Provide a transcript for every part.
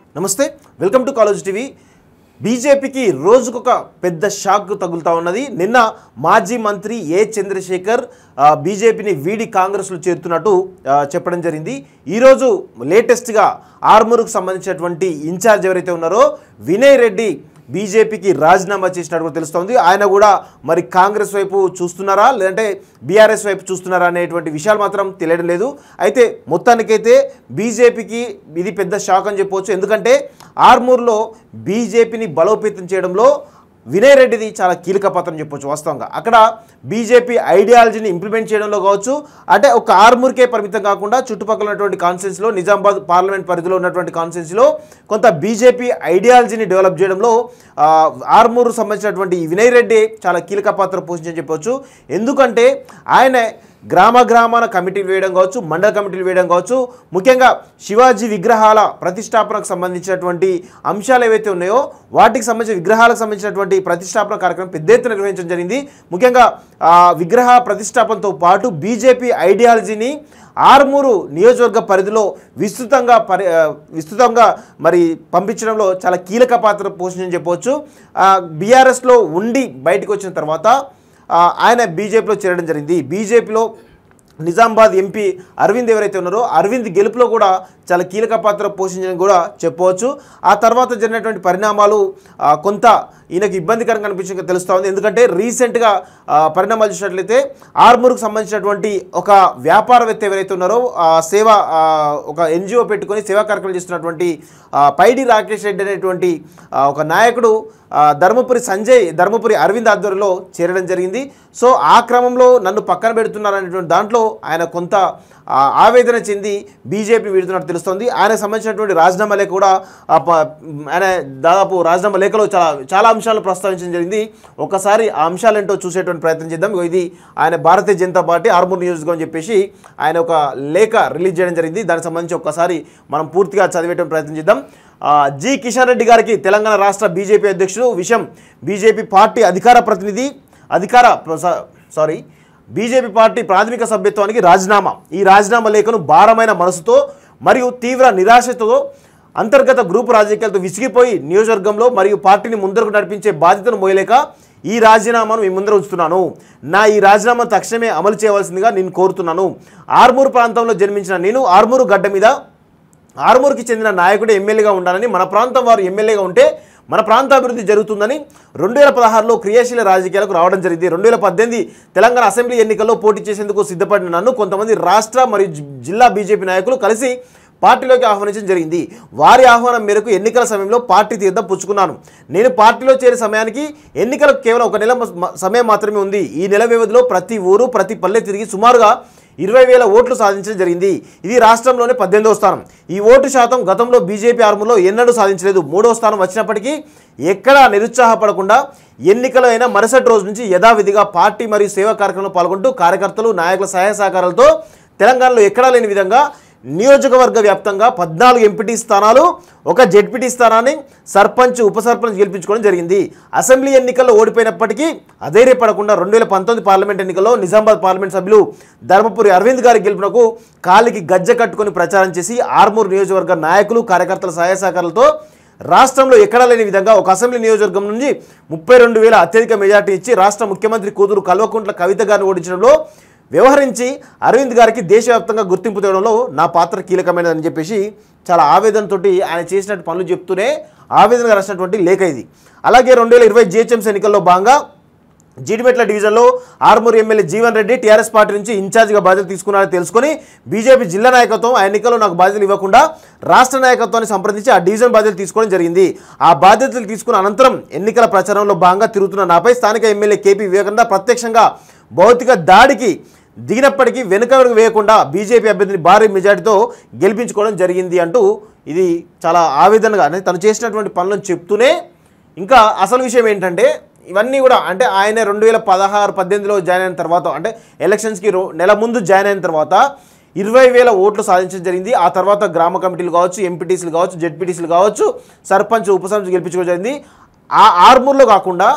నమస్తే welcome to college TV బీజేపీకి రోజుకొక పెద్ద షాక్ తగులుతా ఉన్నది నిన్న మాజీ మంత్రి ఏ చంద్రశేఖర్ ఆ, బీజేపీని వీడి కాంగ్రెస్లో చేరుతున్నట్టు ఆ, చెప్పడం జరిగింది ఈరోజు లేటెస్ట్గా ఆర్మూరుకు సంబంధించినటువంటి ఇన్ఛార్జ్ ఎవరైతే ఉన్నారో వినయ్ రెడ్డి బీజేపీకి రాజీనామా చేసినట్టు కూడా తెలుస్తోంది ఆయన కూడా మరి కాంగ్రెస్ వైపు చూస్తున్నారా లేదంటే బీఆర్ఎస్ వైపు చూస్తున్నారా అనేటువంటి విషయాలు మాత్రం తెలియడం లేదు అయితే మొత్తానికైతే బీజేపీకి ఇది పెద్ద షాక్ అని చెప్పవచ్చు ఎందుకంటే ఆర్మూర్లో బీజేపీని బలోపేతం చేయడంలో వినయ్ రెడ్డిది చాలా కీలక పాత్ర అని చెప్పొచ్చు వాస్తవంగా అక్కడ బీజేపీ ఐడియాలజీని ఇంప్లిమెంట్ చేయడంలో కావచ్చు అంటే ఒక ఆర్మూర్కే పరిమితం కాకుండా చుట్టుపక్కల ఉన్నటువంటి కాన్స్టిట్యూన్సీలో నిజామాబాద్ పార్లమెంట్ పరిధిలో ఉన్నటువంటి కాన్స్టిట్యూన్సీలో కొంత బీజేపీ ఐడియాలజీని డెవలప్ చేయడంలో ఆ, ఆర్మూరు సంబంధించినటువంటి ఈ వినయ్ రెడ్డి చాలా కీలక పాత్ర పోషించని చెప్పొచ్చు ఎందుకంటే ఆయన గ్రామ గ్రామాన కమిటీలు వేయడం కావచ్చు మండల కమిటీలు వేయడం కావచ్చు ముఖ్యంగా శివాజీ విగ్రహాల ప్రతిష్టాపనకు సంబంధించినటువంటి అంశాలు ఏవైతే ఉన్నాయో వాటికి సంబంధించిన విగ్రహాలకు సంబంధించినటువంటి ప్రతిష్టాపన కార్యక్రమం పెద్ద ఎత్తున నిర్వహించడం జరిగింది ముఖ్యంగా ఆ విగ్రహ ప్రతిష్టాపనతో పాటు బీజేపీ ఐడియాలజీని ఆర్మూరు నియోజకవర్గ పరిధిలో విస్తృతంగా పరి ఆ, విస్తృతంగా మరి పంపించడంలో చాలా కీలక పాత్ర పోషించని చెప్పవచ్చు బీఆర్ఎస్లో ఉండి బయటకు వచ్చిన తర్వాత ఆ, ఆయన బీజేపీలో చేరడం జరిగింది బీజేపీలో నిజామాబాద్ ఎంపీ అరవింద్ ఎవరైతే ఉన్నారో అరవింద్ గెలుపులో కూడా చాలా కీలక పాత్ర పోషించని కూడా చెప్పవచ్చు ఆ తర్వాత జరిగినటువంటి పరిణామాలు ఆ, కొంత ఈయనకు ఇబ్బందికరంగా కనిపించక తెలుస్తూ ఉంది ఎందుకంటే రీసెంట్గా ఆ, పరిణామాలు చూసినట్లయితే ఆర్మూర్కు సంబంధించినటువంటి ఒక వ్యాపారవేత్త ఎవరైతే ఉన్నారో ఆ, సేవ ఆ, ఒక ఎన్జిఓ పెట్టుకొని సేవా కార్యక్రమాలు చేస్తున్నటువంటి ఆ, పైడి రాకేష్ రెడ్డి అనేటువంటి ఆ, ఒక నాయకుడు ఆ, ధర్మపురి సంజయ్ ధర్మపురి అరవింద్ ఆధ్వర్యంలో చేరడం జరిగింది సో ఆ క్రమంలో నన్ను పక్కన పెడుతున్నారనేటువంటి దాంట్లో ఆయన కొంత ఆ, ఆవేదన చెంది బీజేపీ వీడుతున్నట్టు తెలుస్తోంది ఆయనకు సంబంధించినటువంటి రాజీనామా లేఖ కూడా ఆ, ప- ఆయన దాదాపు రాజీనామా లేఖలో చాలా చాలా అంశాలు ప్రస్తావించడం జరిగింది ఒకసారి ఆ అంశాలు ఏంటో చూసేటువంటి ప్రయత్నం చేద్దాం ఇగో ఇది ఆయన భారతీయ జనతా పార్టీ ఆర్మూర్ నియోజకవర్గం అని చెప్పేసి ఆయన ఒక లేఖ రిలీజ్ చేయడం జరిగింది దానికి సంబంధించి ఒక్కసారి మనం పూర్తిగా చదివేటువంటి ప్రయత్నం చేద్దాం ఆ, జి కిషన్ రెడ్డి గారికి తెలంగాణ రాష్ట్ర బీజేపీ అధ్యక్షుడు విషయం బీజేపీ పార్టీ అధికార ప్రతినిధి అధికార స- సారీ బీజేపీ పార్టీ ప్రాథమిక సభ్యత్వానికి రాజీనామా ఈ రాజీనామా లేఖను భారమైన మనసుతో మరియు తీవ్ర నిరాశతో అంతర్గత గ్రూపు రాజకీయాలతో విసిగిపోయి నియోజకవర్గంలో మరియు పార్టీని ముందరకు నడిపించే బాధ్యతను మోయలేక ఈ రాజీనామాను మీ ముందర ఉంచుతున్నాను నా ఈ రాజీనామా తక్షణమే అమలు చేయవలసిందిగా నేను కోరుతున్నాను ఆర్మూరు ప్రాంతంలో జన్మించిన నేను ఆర్మూరు గడ్డ మీద ఆరుమూరుకి చెందిన నాయకుడు ఎమ్మెల్యేగా ఉండాలని మన ప్రాంతం వారు ఎమ్మెల్యేగా ఉంటే మన ప్రాంత అభివృద్ధి జరుగుతుందని రెండు వేల పదహారులో క్రియాశీల రాజకీయాలకు రావడం జరిగింది రెండు వేల పద్దెనిమిది తెలంగాణ అసెంబ్లీ ఎన్నికల్లో పోటీ చేసేందుకు సిద్ధపడిన నన్ను కొంతమంది రాష్ట్ర మరియు జి- జిల్లా బీజేపీ నాయకులు కలిసి పార్టీలోకి ఆహ్వానించడం జరిగింది వారి ఆహ్వానం మేరకు ఎన్నికల సమయంలో పార్టీ తీర్థం పుచ్చుకున్నాను నేను పార్టీలో చేరే సమయానికి ఎన్నికలకు కేవలం ఒక నెల మ- సమయం మాత్రమే ఉంది ఈ నెల వ్యవధిలో ప్రతి ఊరు ప్రతి పల్లె తిరిగి సుమారుగా ఇరవై వేల ఓట్లు సాధించడం జరిగింది ఇది రాష్ట్రంలోనే పద్దెనిమిదవ స్థానం ఈ ఓటు శాతం గతంలో బీజేపీ ఆర్మూలో ఎన్నడూ సాధించలేదు మూడవ స్థానం వచ్చినప్పటికీ ఎక్కడా నిరుత్సాహపడకుండా ఎన్నికలు అయిన మరుసటి రోజు నుంచి యథావిధిగా పార్టీ మరియు సేవా కార్యక్రమంలో పాల్గొంటూ కార్యకర్తలు నాయకుల సహాయ సహకారాలతో తెలంగాణలో ఎక్కడా లేని విధంగా నియోజకవర్గ వ్యాప్తంగా పద్నాలుగు ఎంపీటీ స్థానాలు ఒక జెడ్పీటీ స్థానాన్ని సర్పంచ్ ఉప సర్పంచ్ గెలిపించుకోవడం జరిగింది అసెంబ్లీ ఎన్నికల్లో ఓడిపోయినప్పటికీ అధైర్యపడకుండా రెండు వేల పంతొమ్మిది పార్లమెంట్ ఎన్నికల్లో నిజామాబాద్ పార్లమెంట్ సభ్యులు ధర్మపురి అరవింద్ గారి గెలుపునకు కాలికి గజ్జె కట్టుకొని ప్రచారం చేసి ఆర్మూర్ నియోజకవర్గ నాయకులు కార్యకర్తల సహాయ సహకారాలతో రాష్ట్రంలో ఎక్కడా లేని విధంగా ఒక అసెంబ్లీ నియోజకవర్గం నుంచి ముప్పై రెండు వేల అత్యధిక మెజార్టీ ఇచ్చి రాష్ట్ర ముఖ్యమంత్రి కూతురు కల్వకుంట్ల కవిత గారిని ఓడించడంలో వ్యవహరించి అరవింద్ గారికి దేశవ్యాప్తంగా గుర్తింపు తేవడంలో నా పాత్ర కీలకమైనదని చెప్పేసి చాలా ఆవేదనతోటి ఆయన చేసినట్టు పనులు చెప్తూనే ఆవేదనగా రాసినటువంటి లేఖ ఇది అలాగే రెండు వేల ఇరవై జిహెచ్ఎంసీ ఎన్నికల్లో భాగంగా జీడిమెట్ల డివిజన్లో Armoor MLA Jeevan Reddy TRS party నుంచి ఇన్ఛార్జిగా బాధ్యతలు తీసుకున్నారని తెలుసుకొని బీజేపీ జిల్లా నాయకత్వం ఆ ఎన్నికల్లో నాకు బాధ్యతలు ఇవ్వకుండా రాష్ట్ర నాయకత్వాన్ని సంప్రదించి ఆ డివిజన్ బాధ్యతలు తీసుకోవడం జరిగింది ఆ బాధ్యతలు తీసుకున్న అనంతరం ఎన్నికల ప్రచారంలో భాగంగా తిరుగుతున్న నాపై స్థానిక ఎమ్మెల్యే కేపీ వివేకానంద ప్రత్యక్షంగా భౌతిక దాడికి దిగినప్పటికీ వెనుక వేయకుండా బీజేపీ అభ్యర్థిని భారీ మెజార్టీతో గెలిపించుకోవడం జరిగింది అంటూ ఇది చాలా ఆవేదనగా అంటే తను చేసినటువంటి పనులను చెప్తూనే ఇంకా అసలు విషయం ఏంటంటే ఇవన్నీ కూడా అంటే ఆయన రెండు వేల పదహారు పద్దెనిమిదిలో జాయిన్ అయిన తర్వాత అంటే ఎలక్షన్స్కి రో నెల ముందు జాయిన్ అయిన తర్వాత ఇరవై వేల ఓట్లు సాధించడం జరిగింది ఆ తర్వాత గ్రామ కమిటీలు కావచ్చు ఎంపీటీసీలు కావచ్చు జెడ్పీటీసీలు కావచ్చు సర్పంచ్ ఉప సర్పంచ్ గెలిపించుకోవడం జరిగింది ఆ ఆర్మూర్లో కాకుండా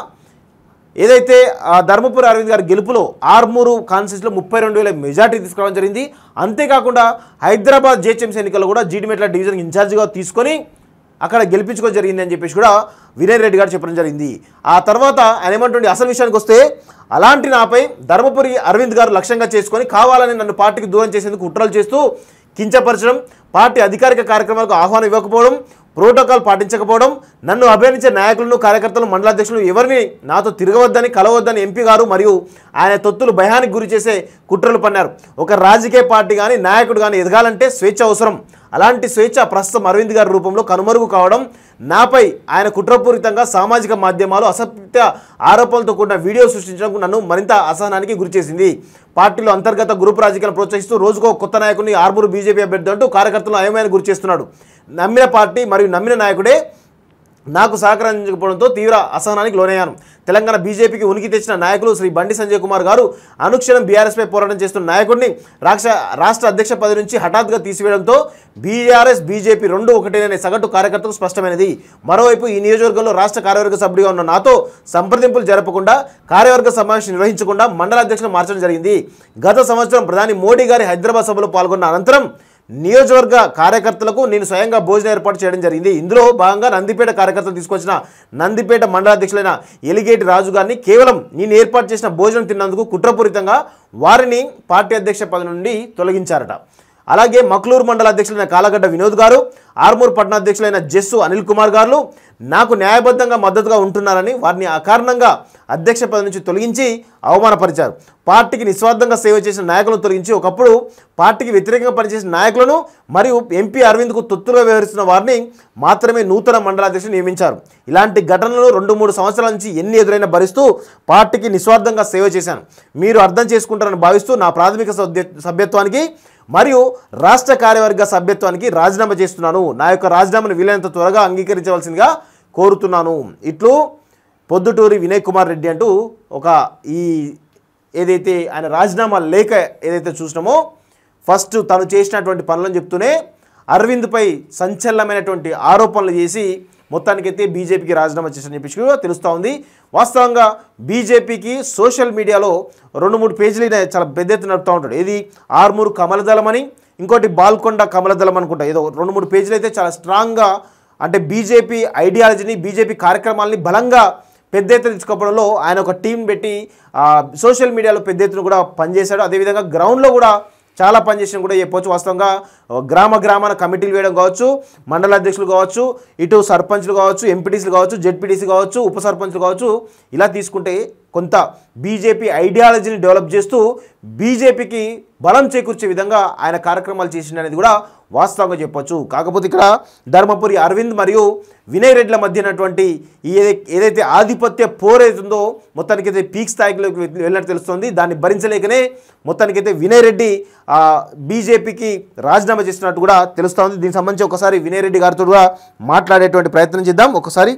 ఏదైతే ఆ ధర్మపురి అరవింద్ గారి గెలుపులో ఆర్మూరు కాన్స్టిట్యూన్సీలో ముప్పై రెండు వేల మెజార్టీ తీసుకురావడం జరిగింది అంతేకాకుండా హైదరాబాద్ జేహెచ్ఎంసీ ఎన్నికల్లో కూడా జీడిమెట్ల డివిజన్ ఇన్ఛార్జిగా తీసుకొని అక్కడ గెలిపించుకోవడం జరిగింది అని చెప్పేసి కూడా వినయ్ రెడ్డి గారు చెప్పడం జరిగింది ఆ తర్వాత ఆయన ఏమంటుండే అసలు విషయానికి వస్తే అలాంటి నాపై ధర్మపురి అరవింద్ గారు లక్ష్యంగా చేసుకొని కావాలని నన్ను పార్టీకి దూరం చేసేందుకు కుట్రలు చేస్తూ కించపరచడం పార్టీ అధికారిక కార్యక్రమాలకు ఆహ్వానం ఇవ్వకపోవడం ప్రోటోకాల్ పాటించకపోవడం నన్ను అభినందించే నాయకులను కార్యకర్తలు మండలాధ్యక్షులు ఎవరిని నాతో తిరగవద్దని కలవద్దని ఎంపీ గారు మరియు ఆయన తొత్తులు భయానికి గురి చేసే కుట్రలు పన్నారు ఒక రాజకీయ పార్టీ కానీ నాయకుడు కానీ ఎదగాలంటే స్వేచ్ఛ అవసరం అలాంటి స్వేచ్ఛ ప్రస్తుతం అరవింద్ గారి రూపంలో కనుమరుగు కావడం నాపై ఆయన కుట్రపూరితంగా సామాజిక మాధ్యమాలు అసత్య ఆరోపణలతో కూడిన వీడియో సృష్టించడం నన్ను మరింత అసహనానికి గురిచేసింది పార్టీలో అంతర్గత గ్రూప్ రాజకీయాలు ప్రోత్సహిస్తూ రోజుకో కొత్త నాయకుడిని ఆర్మూరు బీజేపీ అభ్యర్థి అంటూ కార్యకర్తలను అయమైన గురి చేస్తున్నాడు నమ్మిన పార్టీ మరియు నమ్మిన నాయకుడే నాకు సహకరించకపోవడంతో తీవ్ర అసహనానికి లోనయ్యాను తెలంగాణ బీజేపీకి ఉనికి తెచ్చిన నాయకులు శ్రీ బండి సంజయ్ కుమార్ గారు అనుక్షణం బీఆర్ఎస్పై పోరాటం చేస్తున్న నాయకుడిని రాష్ట్ర రాష్ట్ర అధ్యక్ష పదవి నుంచి హఠాత్తుగా తీసివేయడంతో బీఆర్ఎస్ బీజేపీ రెండు ఒకటేననే సగటు కార్యకర్తకు స్పష్టమైనది మరోవైపు ఈ నియోజకవర్గంలో రాష్ట్ర కార్యవర్గ సభ్యుడిగా ఉన్న నాతో సంప్రదింపులు జరపకుండా కార్యవర్గ సమావేశం నిర్వహించకుండా మండల అధ్యక్షులు మార్చడం జరిగింది గత సంవత్సరం ప్రధాని మోడీ గారి హైదరాబాద్ సభలో పాల్గొన్న అనంతరం నియోజకవర్గ కార్యకర్తలకు నేను స్వయంగా భోజనం ఏర్పాటు చేయడం జరిగింది ఇందులో భాగంగా నందిపేట కార్యకర్తలు తీసుకొచ్చిన నందిపేట మండల అధ్యక్షులైన ఎలిగేటి రాజు గారిని కేవలం నేను ఏర్పాటు చేసిన భోజనం తిన్నందుకు కుట్రపూరితంగా వారిని పార్టీ అధ్యక్ష పదవి నుండి తొలగించారట అలాగే మక్లూరు మండల అధ్యక్షులైన కాలగడ్డ వినోద్ గారు ఆర్మూర్ పట్టణ అధ్యక్షులైన జస్సు అనిల్ కుమార్ గారు నాకు న్యాయబద్ధంగా మద్దతుగా ఉంటున్నారని వారిని అకారణంగా అధ్యక్ష పదవి నుంచి తొలగించి అవమానపరిచారు పార్టీకి నిస్వార్థంగా సేవ చేసిన నాయకులను తొలగించి ఒకప్పుడు పార్టీకి వ్యతిరేకంగా పనిచేసిన నాయకులను మరియు ఎంపీ అరవింద్కు తొత్తులుగా వ్యవహరిస్తున్న వారిని మాత్రమే నూతన మండల అధ్యక్షులు నియమించారు ఇలాంటి ఘటనలు రెండు మూడు సంవత్సరాల నుంచి ఎన్ని ఎదురైనా భరిస్తూ పార్టీకి నిస్వార్థంగా సేవ చేశాను మీరు అర్థం చేసుకుంటారని భావిస్తూ నా ప్రాథమిక సభ్య సభ్యత్వానికి మరియు రాష్ట్ర కార్యవర్గ సభ్యత్వానికి రాజీనామా చేస్తున్నాను నా యొక్క రాజీనామాను వీలైనంత త్వరగా అంగీకరించవలసిందిగా కోరుతున్నాను ఇట్లు పొద్దుటూరి వినయ్ కుమార్ రెడ్డి అంటూ ఒక ఈ ఏదైతే ఆయన రాజీనామా లేఖ ఏదైతే చూసినామో ఫస్ట్ తను చేసినటువంటి పనులను చెప్తూనే అరవింద్పై సంచలనమైనటువంటి ఆరోపణలు చేసి మొత్తానికైతే బీజేపీకి రాజీనామా చేసిన చెప్పేసి కూడా తెలుస్తూ ఉంది వాస్తవంగా బీజేపీకి సోషల్ మీడియాలో రెండు మూడు పేజీలు ఈయన చాలా పెద్ద ఎత్తున నడుపుతూ ఉంటాడు ఏది ఆర్మూరు కమలదళం అని ఇంకోటి బాల్కొండ కమలదళం అనుకుంటా ఏదో రెండు మూడు పేజీలు అయితే చాలా స్ట్రాంగ్గా అంటే బీజేపీ ఐడియాలజీని బీజేపీ కార్యక్రమాలని బలంగా పెద్ద ఎత్తున తీసుకోవడంలో ఆయన ఒక టీం పెట్టి ఆ, సోషల్ మీడియాలో పెద్ద ఎత్తున కూడా పనిచేశాడు అదేవిధంగా గ్రౌండ్లో కూడా చాలా పనిచేసిన కూడా చెప్పొచ్చు వాస్తవంగా ఆ, గ్రామ గ్రామాన కమిటీలు వేయడం కావచ్చు మండల అధ్యక్షులు కావచ్చు ఇటు సర్పంచ్లు కావచ్చు ఎంపీటీసీలు కావచ్చు జెడ్పీటీసీ కావచ్చు ఉప సర్పంచ్లు కావచ్చు ఇలా తీసుకుంటే కొంత బీజేపీ ఐడియాలజీని డెవలప్ చేస్తూ బీజేపీకి బలం చేకూర్చే విధంగా ఆయన కార్యక్రమాలు చేసిండు అనేది కూడా వాస్తవంగా చెప్పొచ్చు కాకపోతే ఇక్కడ ధర్మపురి అరవింద్ మరియు వినయ్ రెడ్ల మధ్య ఉన్నటువంటి ఈ ఏదై- ఏదైతే ఆధిపత్య పోరైతుందో మొత్తానికైతే పీక్ స్థాయిలోకి వె- వెళ్ళినట్టు తెలుస్తుంది దాన్ని భరించలేకనే మొత్తానికైతే వినయ్ రెడ్డి ఆ, బీజేపీకి రాజీనామా చేస్తున్నట్టు కూడా తెలుస్తోంది దీనికి సంబంధించి ఒకసారి వినయ్ రెడ్డి గారితో కూడా మాట్లాడేటువంటి ప్రయత్నం చేద్దాం ఒకసారి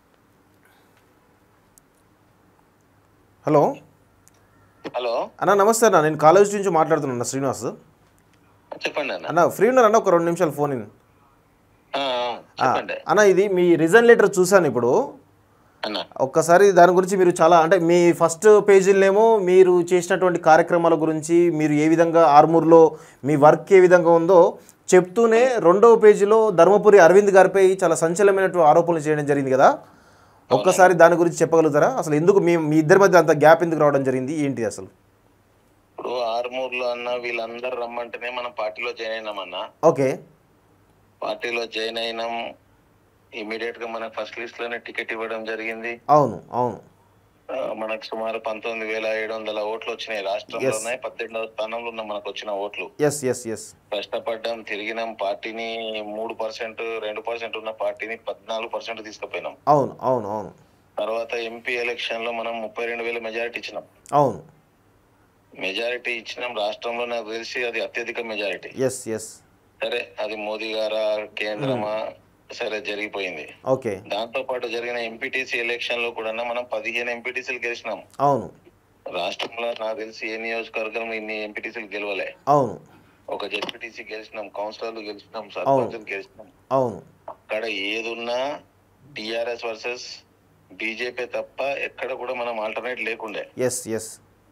హలో హలో అన్న నమస్తే అన్న నేను కాలేజ్ నుంచి మాట్లాడుతున్నాను శ్రీనివాస్ చెప్పండి అన్న అన్న ఫ్రీ ఉన్నారన్న ఒక రెండు నిమిషాలు ఫోన్ ఇన్ ఆ, ఆ, చెప్పండి అన్న ఇది మీ రిజన్ లెటర్ చూశాను ఇప్పుడు అన్న ఒక్కసారి దాని గురించి మీరు చాలా అంటే మీ ఫస్ట్ పేజీలనేమో మీరు చేసినటువంటి కార్యక్రమాల గురించి మీరు ఏ విధంగా ఆర్మూర్లో మీ వర్క్ ఏ విధంగా ఉందో చెప్తూనే రెండవ పేజీలో ధర్మపురి అరవింద్ గారిపై చాలా సంచలనమైనటువంటి ఆరోపణలు చేయడం జరిగింది కదా ఒక్కసారి దాని గురించి చెప్పగలుగుతారా అసలు ఎందుకు మీ మీ ఇద్దరి మధ్య అంత గ్యాప్ ఎందుకు రావడం జరిగింది ఏంటి అసలు ఇప్పుడు ఆర్మూర్లో అన్న వీళ్ళందరూ రమ్మంటేనే మనం పార్టీలో జాయిన్ అయినామన్న ఓకే పార్టీలో జాయిన్ అయినాం ఇమీడియట్ గా మనకు ఫస్ట్ లిస్ట్ లోనే టికెట్ ఇవ్వడం జరిగింది అవును అవును ఆ, మనకు సుమారు పంతొమ్మిది వేల ఏడు వందల ఓట్లు వచ్చినాయి రాష్ట్రంలోనే పద్దెనిమిదవ స్థానంలో ఉన్న మనకు వచ్చిన ఓట్లు ఎస్ ఎస్ ఎస్ కష్టపడ్డాం తిరిగినాం పార్టీని మూడు పర్సెంట్ రెండు పర్సెంట్ ఉన్న పార్టీని పద్నాలుగు పర్సెంట్ తీసుకుపోయినాం అవును అవును అవును తర్వాత ఎంపీ ఎలక్షన్ లో మనం ముప్పై రెండు వేల మెజారిటీ ఇచ్చినాం అవును మెజారిటీ ఇచ్చినాం రాష్ట్రంలో నాకు తెలిసి అది అత్యధిక మెజారిటీ ఎస్ ఎస్ సరే అది మోదీ గారా కేంద్రమా సరే జరిగిపోయింది ఓకే దాంతో పాటు జరిగిన ఎంపీటీసీ ఎలక్షన్ లో కూడా మనం పదిహేను ఎంపీటీసీలు గెలిచినాం అవును రాష్ట్రంలో నాకు తెలిసి ఏ నియోజకవర్గం ఇన్ని ఎంపీటీసీలు గెలవలే అవును ఒక జెడ్పీటీసీ గెలిచినాం కౌన్సిలర్లు గెలిచినాం సర్పంచులు గెలిచినాం అవును అక్కడ ఏదున్నా టిఆర్ఎస్ వర్సెస్ బీజేపీ తప్ప ఎక్కడ కూడా మనం ఆల్టర్నేట్ లేకుండే ఎస్ ఎస్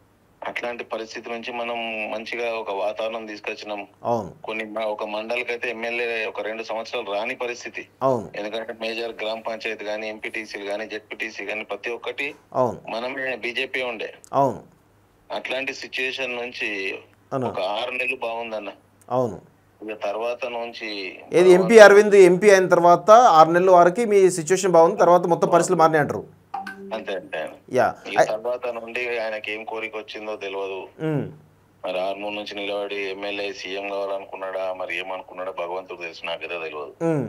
అట్లాంటి పరిస్థితి నుంచి మనం మంచిగా ఒక వాతావరణం తీసుకొచ్చినాం అవును కొన్ని మ- ఒక మండలికైతే ఎమ్మెల్యే ఒక రెండు సంవత్సరాలు రాని పరిస్థితి అవును ఎందుకంటే మేజర్ గ్రామ పంచాయతీ కానీ ఎంపీటీసీలు కానీ జెడ్పీటీసీ కానీ ప్రతి ఒక్కటి అవును మనమే బీజేపీ ఉండే అవును అట్లాంటి సిచ్యుయేషన్ నుంచి అన్న ఒక ఆరు నెలలు బాగుందన్న అవును ఇక తర్వాత నుంచి ఏది ఎంపీ అరవింద్ ఎంపీ అయిన తర్వాత ఆరు నెలల వరకు మీ సిచ్యువేషన్ బాగుంది తర్వాత మొత్తం పరిస్థితులు మారినాయి అంటారు అంతే అంతే యా ఈ తర్వాత నుండి ఆయనకి ఏం కోరిక వచ్చిందో తెలియదు ఉమ్, మరి ఆర్మూర్ నుంచి నిలబడి ఎమ్మెల్యే సీఎం కావాలనుకున్నాడా మరి ఏమనుకున్నాడా భగవంతుడు తెలుసు నాకైతే తెలియదు ఉమ్,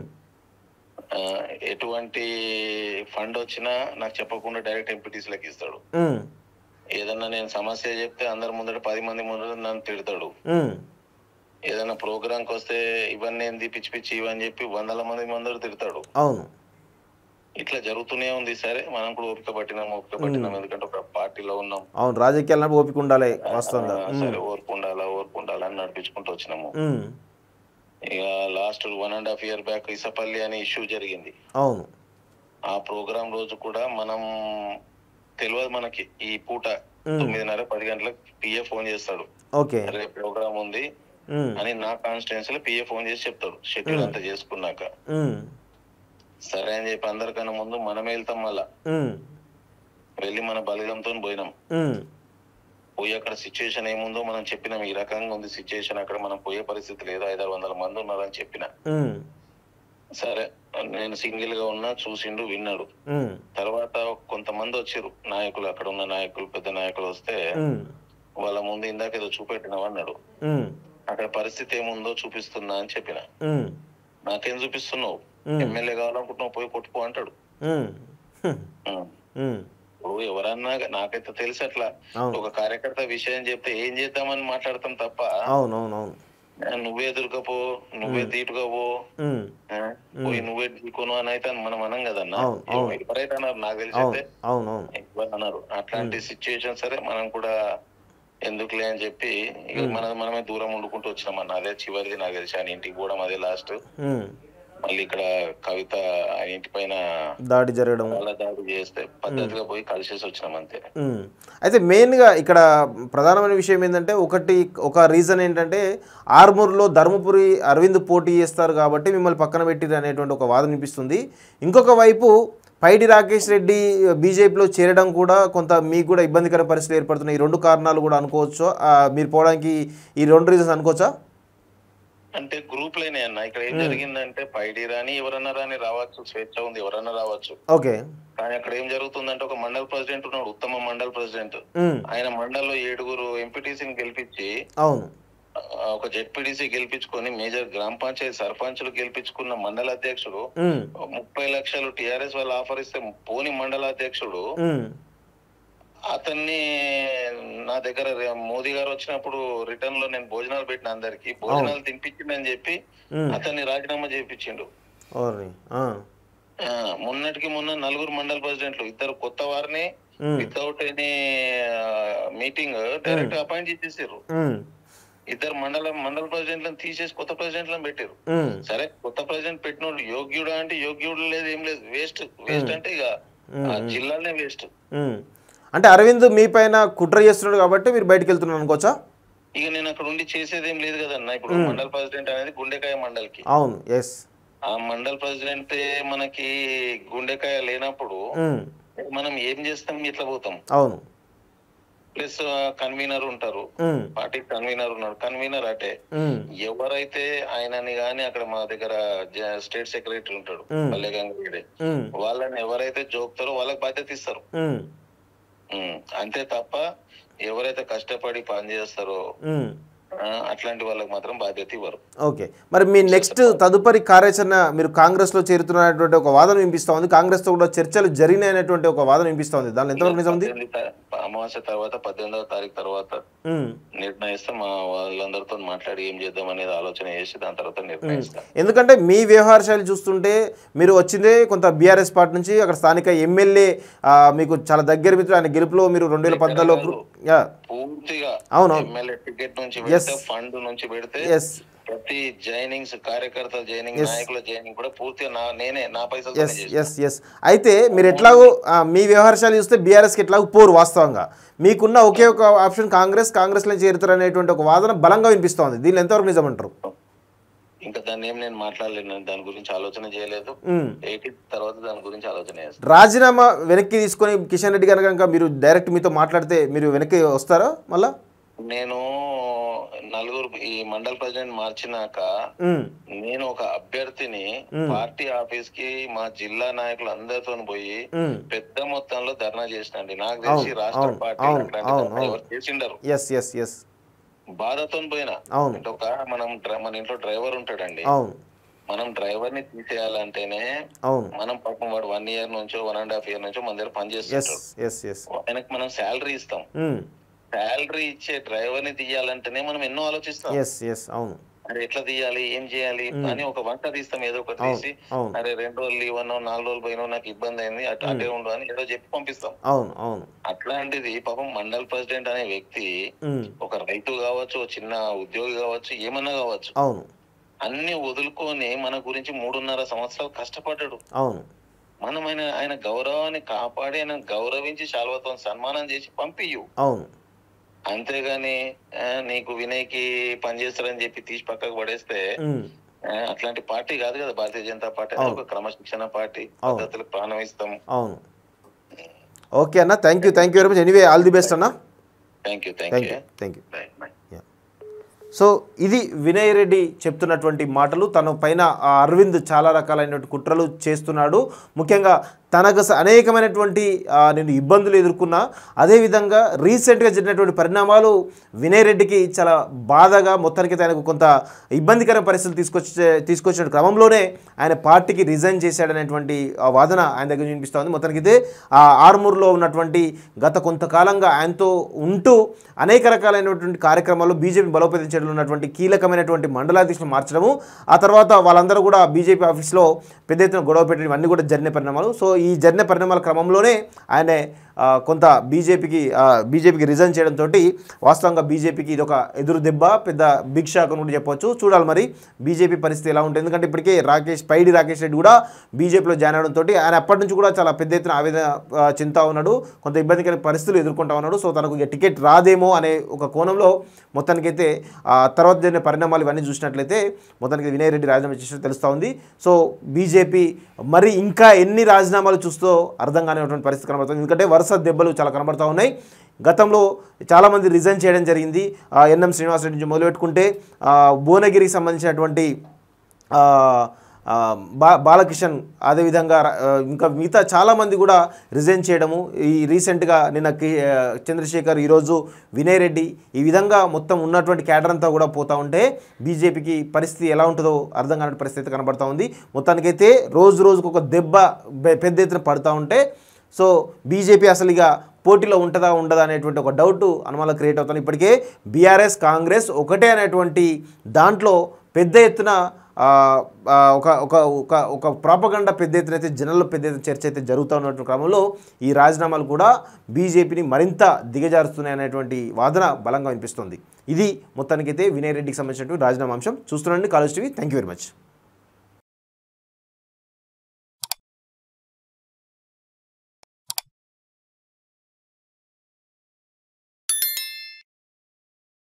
ఆ, ఎటువంటి ఫండ్ వచ్చినా నాకు చెప్పకుండా డైరెక్ట్ ఎంపీటీసీలకు ఇస్తాడు ఉమ్, ఏదన్నా నేను సమస్య చెప్తే అందరి ముందర పది మంది ముందర నన్ను తిడతాడు ఉమ్, ఏదైనా ప్రోగ్రాంకి వస్తే ఇవన్నీ ఏంది పిచ్చి పిచ్చి ఇవని చెప్పి వందల మంది ముందర తిడతాడు అవును ఇట్లా జరుగుతూనే ఉంది సరే మనం కూడా ఓపిక పట్టినాం ఓపిక పట్టినాం ఎందుకంటే ఒక పార్టీలో ఉన్నాం అవును రాజకీయాలను ఓపిక ఉండాలి వాస్తవంగా ఆ, సరే ఓర్పు ఉండాలా ఓర్పు ఉండాలా అని నడిపించుకుంటూ వచ్చినాము ఉమ్, ఇక last one and half year back Isapalli అనే ఇష్యూ జరిగింది అవును ఆ ప్రోగ్రామ్ రోజు కూడా మనం తెలియదు మనకి ఈ పూట మ్మ్. తొమ్మిదిన్నర పది గంటలకు పిఏ ఫోన్ చేస్తాడు ఓకే రేపు ప్రోగ్రామ్ ఉంది ఉమ్, అని నా కాన్స్టిట్యున్సీలో పిఏ ఫోన్ చేసి చెప్తాడు షెడ్యూల్ అంతా చేసుకున్నాక ఉమ్, సరే అని చెప్పి అందరికన్నా ముందు మనమే వెళ్తాం మళ్ళా ఉమ్, వెళ్ళి మన బలిగంతో పోయినాం ఉమ్, పోయి అక్కడ సిచ్యుయేషన్ ఏముందో మనం చెప్పినాం ఈ రకంగా ఉంది సిచ్యుయేషన్ అక్కడ మనం పోయే పరిస్థితి లేదు ఐదారు వందల మంది ఉన్నారని చెప్పిన ఉమ్, సరే నేను సింగిల్ గా ఉన్నా చూసిండు విన్నాడు ఉమ్, తర్వాత కొంతమంది వచ్చారు నాయకులు అక్కడ ఉన్న నాయకులు పెద్ద నాయకులు వస్తే ఉమ్, వాళ్ళ ముందు ఇందాక ఏదో చూపెట్టినావు అన్నాడు ఉమ్, అక్కడ పరిస్థితి ఏముందో చూపిస్తున్నా అని చెప్పిన ఉమ్, నాకేం చూపిస్తున్నావు మ్మ్. ఎమ్మెల్యే కావాలనుకుంటున్నావు పోయి కొట్టుకో అంటాడు ఉమ్, హ్మ్, ఉమ్. ఉమ్, ఇప్పుడు ఎవరన్నా నాకైతే తెలుసు అట్లా అవును ఒక కార్యకర్త విషయం చెప్తే ఏం చేద్దామని మాట్లాడతాం తప్ప అవును అవును అవును నువ్వే ఎదురుకపో నువ్వే తీటుకపో ఉమ్, ఆ, పోయి నువ్వే దిక్కును అని అయితే మనం అనం కదన్నా అవును, అవును. ఎవరైతే అన్నారు నాకు తెలిసి అవును అయితే అవును అవును ఎవరు అన్నారు అట్లాంటి సిచ్యుయేషన్ సరే మనం కూడా ఎందుకులే అని చెప్పి ఇక మనం మనమే దూరం ఉండుకుంటూ వచ్చినాం అన్న అదే చివరిది నాకు తెలిసి ఆయన ఇంటికి పోవడం అదే లాస్ట్ ఉమ్, మళ్ళీ ఇక్కడ కవిత ఆయన ఇంటి పైన దాడి జరగడం వాళ్ళ దాడి చేస్తే పద్ధతిగా పోయి కలిసేసి వచ్చినాం అంతే మ్మ్. అయితే మెయిన్గా ఇక్కడ ప్రధానమైన విషయం ఏంటంటే ఒకటి ఒక రీజన్ ఏంటంటే ఆర్మూర్లో ధర్మపురి అరవింద్ పోటీ చేస్తారు కాబట్టి మిమ్మల్ని పక్కన పెట్టిరు అనేటువంటి ఒక వాదన వినిపిస్తుంది ఇంకొక వైపు పైడి రాకేష్ రెడ్డి బీజేపీలో చేరడం కూడా కొంత మీకు కూడా ఇబ్బందికర పరిస్థితులు ఏర్పడుతున్నాయి ఈ రెండు కారణాలు కూడా అనుకోవచ్చు ఆ, మీరు పోవడానికి ఈ రెండు రీజన్స్ అనుకోవచ్చా అంటే గ్రూప్ లేనే అన్న ఇక్కడ ఏం జరిగిందంటే పైడి రాని ఎవరన్నా రాని రావచ్చు స్వేచ్ఛ ఉంది ఎవరన్నా రావచ్చు ఓకే కానీ అక్కడ ఏం జరుగుతుందంటే ఒక మండల్ ప్రెసిడెంట్ ఉన్నాడు ఉత్తమ మండల్ ప్రెసిడెంట్ మ్మ్. ఆయన మండల్లో ఏడుగురు ఎంపీటీసీని గెలిపించి అవును ఆ, ఒక జెడ్పీటీసీ గెలిపించుకొని మేజర్ గ్రామ పంచాయతీ సర్పంచులు గెలిపించుకున్న మండల అధ్యక్షుడు మ్మ్. ముప్పై లక్షలు టిఆర్ఎస్ వాళ్ళు ఆఫర్ ఇస్తే పోని మండల అధ్యక్షుడు మ్మ్. అతన్ని నా దగ్గర రే- మోదీ గారు వచ్చినప్పుడు రిటర్న్ లో నేను భోజనాలు పెట్టిన అందరికి భోజనాలు తినిపించిందని చెప్పి మ్మ్. అతన్ని రాజీనామా చేయించిండు ఓర్ని. ఆ. ఆ, మొన్నటికి మొన్న నలుగురు మండల ప్రెసిడెంట్లు ఇద్దరు కొత్త వారిని మ్మ్. Without any meeting direct appoint చేసేసారు మ్మ్. ఇద్దరు మండల మండల ప్రెసిడెంట్లను తీసేసి కొత్త ప్రెసిడెంట్లను పెట్టారు మ్మ్. సరే కొత్త ప్రెసిడెంట్ పెట్టినోడు యోగ్యుడా అంటే యోగ్యుడు లేదు ఏం లేదు వేస్ట్ వేస్ట్ అంటే ఇక ఆ జిల్లానే వేస్ట్ మ్మ్. అంటే అరవింద్ మీ పైన కుట్ర చేస్తున్నాడు కాబట్టి మీరు బయటకు వెళ్తున్నారు అనుకోవచ్చా ఇక నేను అక్కడ ఉండి చేసేది ఏం లేదు కదన్న ఇప్పుడు మండల్ ప్రెసిడెంట్ అనేది గుండెకాయ మండల్కి అవును ఎస్ ఆ మండల్ ప్రెసిడెంట్ మనకి గుండెకాయ లేనప్పుడు మనం ఏం చేస్తాం ఇట్లా పోతాం అవును ప్లస్ కన్వీనర్ ఉంటారు మ్మ్. పార్టీ కన్వీనర్ ఉన్నాడు కన్వీనర్ అటే మ్మ్. ఎవరైతే ఆయనని గాని అక్కడ మా దగ్గర జ- స్టేట్ సెక్రటరీ ఉంటాడు మ్మ్. పల్లె గంగారెడ్డి మ్మ్. వాళ్ళని ఎవరైతే జోక్తారో వాళ్ళకి బాధ్యత ఇస్తారు మ్మ్. ఉమ్, అంతే తప్ప ఎవరైతే కష్టపడి పని చేస్తారో మ్మ్. ఆ, అట్లాంటి వాళ్ళకి మాత్రం బాధ్యత ఇవ్వరు ఓకే మరి మీ నెక్స్ట్ తదుపరి కార్యాచరణ మీరు కాంగ్రెస్లో చేరుతున్నటువంటి ఒక వాదన వినిపిస్తూ ఉంది కాంగ్రెస్తో కూడా చర్చలు జరిగినాయనేటువంటి ఒక వాదన వినిపిస్తూ ఉంది దానిలో ఎంతవరకు నిజం ఉంది పద్దెనిమిది తా- అమావాస్య తర్వాత పద్దెనిమిదవ తారీఖు తర్వాత మ్మ్. నిర్ణయిస్తే మా వాళ్ళందరితో మాట్లాడి ఏం చేద్దాం అనేది ఆలోచన చేసి దాని తర్వాత నిర్ణయిస్తాం ఎందుకంటే మీ వ్యవహార శైలి చూస్తుంటే మీరు వచ్చిందే కొంత బీఆర్ఎస్ పార్టీ నుంచి అక్కడ స్థానిక ఎమ్మెల్యే మీకు చాలా దగ్గర మిత్రులు ఆయన గెలుపులో మీరు రెండు వేల పద్నాలుగులో యా పూర్తిగా అవునవును. ఎమ్మెల్యే టికెట్ నుంచి Yes. పెడితే ఫండ్ నుంచి పెడితే ఎస్ ప్రతి జాయినింగ్స్ కార్యకర్తల జాయినింగ్ Yes. నాయకుల జాయినింగ్ కూడా పూర్తిగా నా నేనే నా ఎస్ పైసలు ఎస్ ఎస్ అయితే మీరు ఎట్లాగో ఆ, మీ వ్యవహారాలు చూస్తే బీఆర్ఎస్కి ఎట్లాగో పోరు వాస్తవంగా మీకున్న ఒకే ఒక ఆప్షన్ కాంగ్రెస్ కాంగ్రెస్లో చేరుతారు అనేటువంటి ఒక వాదన బలంగా వినిపిస్తోంది దీనిలో ఎంతవరకు నిజమంటారు ఇంకా దాన్ని ఏం నేను మాట్లాడలేను నేను దాని గురించి ఆలోచన చేయలేదు మ్. ఎయిటీ తర్వాత దాని గురించి ఆలోచన చేస్తాను రాజీనామా వెనక్కి తీసుకొని కిషన్ రెడ్డి గారు కనుక మీరు డైరెక్ట్ మీతో మాట్లాడితే మీరు వెనక్కి వస్తారా మళ్ళా నేను నలుగురు ఈ మండల ప్రెసిడెంట్ మార్చినాక మ్, నేను ఒక అభ్యర్థిని పార్టీ ఆఫీస్ కి మా జిల్లా నాయకులు అందరితో పోయి మ్. పెద్ద మొత్తంలో ధర్నా చేసినండి నాకు తెలిసి అవును, రాష్ట్ర అవును, పార్టీ అవును, అట్లాంటి అవును, ధర్నా అవును. ఎవరు చేసిండరు ఎస్ ఎస్ ఎస్ బాధతో పోయినా అవును అంటే ఒక మనం డ్ర- మన ఇంట్లో డ్రైవర్ ఉంటాడండి అవును మనం డ్రైవర్ ని తీసేయాలంటేనే అవును మనం పాపం వాడు వన్ ఇయర్ నుంచో వన్ అండ్ హాఫ్ ఇయర్ నుంచో మన దగ్గర పని ఎస్ చేస్తుంటాడు ఎస్ ఎస్ ఆయనకు మనం శాలరీ ఇస్తాం శాలరీ ఇచ్చే డ్రైవర్ ని తీయాలంటేనే మనం ఎన్నో ఆలోచిస్తాం ఎస్ ఎస్ అవును అరే ఎట్లా తీయాలి ఏం చేయాలి అని ఒక వంట తీస్తాం ఏదో ఒకటి అవును తీసి అవును అరే రెండు రోజులు లీవ్ అన్నావు నాలుగు రోజులు పోయినావు నాకు ఇబ్బంది అయింది అటు అటే ఉండు అని ఏదో చెప్పి పంపిస్తాం అవును అవును అట్లాంటిది పాపం మండల్ ప్రెసిడెంట్ అనే వ్యక్తి మ్, ఒక రైతు కావచ్చు ఒక చిన్న ఉద్యోగి కావచ్చు ఏమన్నా కావచ్చు అవును అన్ని వదులుకొని మన గురించి మూడున్నర సంవత్సరాలు కష్టపడ్డాడు అవును మనం ఆయన ఆయన గౌరవాన్ని కాపాడి ఆయన గౌరవించి శాల్వతో సన్మానం చేసి పంపియు అవును అంతేగాని ఆ, నీకు వినయ్కి పనిచేస్తారని చెప్పి తీసి పక్కకు పడేస్తే మ్, ఆ, అట్లాంటి పార్టీ కాదు కదా భారతీయ జనతా పార్టీ అది ఒక క్రమశిక్షణ పార్టీ అవును. పద్ధతులకు ప్రాణం ఇస్తాం అవును ఓకే అన్న thank you thank you very much anyway all the best అన్న thank you thank thank you you thank you bye bye so ఇది వినయ్ రెడ్డి చెప్తున్నటువంటి మాటలు తన పైన ఆ అరవింద్ చాలా రకాలైనటువంటి కుట్రలు చేస్తున్నాడు ముఖ్యంగా తనకు స- అనేకమైనటువంటి ఆ, నేను ఇబ్బందులు ఎదుర్కొన్నా అదేవిధంగా రీసెంట్గా జరిగినటువంటి పరిణామాలు వినయ్ రెడ్డికి చాలా బాధగా మొత్తానికి ఆయనకు కొంత ఇబ్బందికర పరిస్థితులు తీసుకొచ్చే తీసుకొచ్చిన క్రమంలోనే ఆయన పార్టీకి రిజైన్ చేశాడనేటువంటి ఆ వాదన ఆయన దగ్గర వినిపిస్తోంది మొత్తానికి అయితే ఆ ఆర్మూర్లో ఉన్నటువంటి గత కొంతకాలంగా ఆయనతో ఉంటూ అనేక రకాలైనటువంటి కార్యక్రమాల్లో బీజేపీ బలోపేతం చేయడంలో ఉన్నటువంటి కీలకమైనటువంటి మండలాధ్యక్షులు మార్చడము ఆ తర్వాత వాళ్ళందరూ కూడా బీజేపీ ఆఫీస్లో పెద్ద ఎత్తున గొడవ పెట్టడం ఇవన్నీ కూడా జరిగిన పరిణామాలు సో ఈ జరిగిన పరిణామాల క్రమంలోనే ఆయన ఆ, కొంత బీజేపీకి బీజేపీకి రిజైన్ చేయడంతో వాస్తవంగా బీజేపీకి ఇది ఒక ఎదురు దెబ్బ పెద్ద బిగ్ షాక్ అని కూడా చెప్పొచ్చు చూడాలి మరి బీజేపీ పరిస్థితి ఎలా ఉంటుంది ఎందుకంటే ఇప్పటికే రాకేష్ పైడి రాకేష్ రెడ్డి కూడా బీజేపీలో జాయిన్ అవడంతో ఆయన అప్పటి నుంచి కూడా చాలా పెద్ద ఎత్తున ఆవేదన ఆ, చెందుతా ఉన్నాడు కొంత ఇబ్బందికర పరిస్థితులు ఎదుర్కొంటా ఉన్నాడు సో తనకు ఇక టికెట్ రాదేమో అనే ఒక కోణంలో మొత్తానికైతే ఆ తర్వాత జరిగిన పరిణామాలు ఇవన్నీ చూసినట్లయితే మొత్తానికి వినయ్ రెడ్డి రాజీనామా చేసినట్టు తెలుస్తూ ఉంది సో బీజేపీ మరి ఇంకా ఎన్ని రాజీనామాలు చూస్తూ అర్థం కానిటువంటి పరిస్థితి కనబడుతుంది ఎందుకంటే వరుస దెబ్బలు చాలా కనబడుతూ ఉన్నాయి గతంలో చాలామంది రిజైన్ చేయడం జరిగింది ఆ, ఎన్ఎం శ్రీనివాసరెడ్డి నుంచి మొదలుపెట్టుకుంటే ఆ, భువనగిరికి సంబంధించినటువంటి ఆ, ఆ, బా బాలకిషన్ అదేవిధంగా ఆ, ఇంకా మిగతా చాలామంది కూడా రిజైన్ చేయడము ఈ రీసెంట్గా నిన్న కి ఆ, చంద్రశేఖర్ ఈరోజు వినయ్ రెడ్డి ఈ విధంగా మొత్తం ఉన్నటువంటి క్యాడర్ అంతా కూడా పోతూ ఉంటే బీజేపీకి పరిస్థితి ఎలా ఉంటుందో అర్థం కాని పరిస్థితి కనబడుతూ ఉంది మొత్తానికైతే రోజు రోజుకు ఒక దెబ్బ బె- పెద్ద ఎత్తున పడుతూ ఉంటే సో బీజేపీ అసలు ఇక పోటీలో ఉంటుందా ఉండదా అనేటువంటి ఒక డౌట్ అనుమానాలు క్రియేట్ అవుతుంది ఇప్పటికే బీఆర్ఎస్ కాంగ్రెస్ ఒకటే అనేటువంటి దాంట్లో పెద్ద ఎత్తున ఆ, ఆ, ఒక ఒక ఒక ఒక ప్రాపగండ పెద్ద ఎత్తున అయితే జనంలో పెద్ద ఎత్తున చర్చ అయితే జరుగుతూ ఉన్నటువంటి క్రమంలో ఈ రాజీనామాలు కూడా బీజేపీని మరింత దిగజారుస్తున్నాయి అనేటువంటి వాదన బలంగా వినిపిస్తుంది ఇది మొత్తానికైతే వినయ్ రెడ్డికి సంబంధించినటువంటి రాజీనామా అంశం చూస్తున్నాండి college TV thank you very much